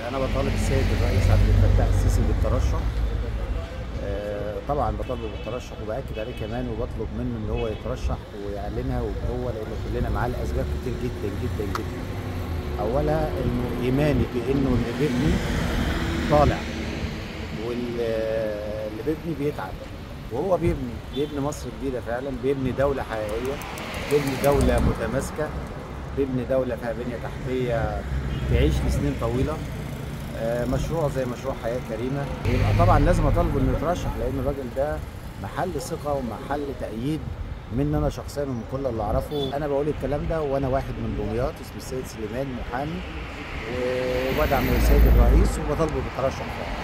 انا بطالب السيد الرئيس عبد الفتاح السيسي بالترشح آه، طبعا بطالبه بالترشح وباكد عليه كمان وبطلب منه ان هو يترشح ويعلنها وهو لان كلنا معاه لاسباب كتير جدا جدا جدا اولها انه ايماني بانه اللي بيبني طالع واللي بيبني بيتعب وهو بيبني بيبني مصر جديده فعلا بيبني دوله حقيقيه بيبني دوله متماسكه بيبني دوله فيها بنيه تحتيه تعيش لسنين طويله آه، مشروع زي مشروع حياه كريمه يبقى طبعا لازم اطالبه انه يترشح لان الراجل ده محل ثقه ومحل تأييد مني انا شخصيا ومن كل اللي اعرفه انا بقول الكلام ده وانا واحد من دمياط اسمه السيد سليمان محامي وبدعم السيد الرئيس وبطالبه بالترشح فعلا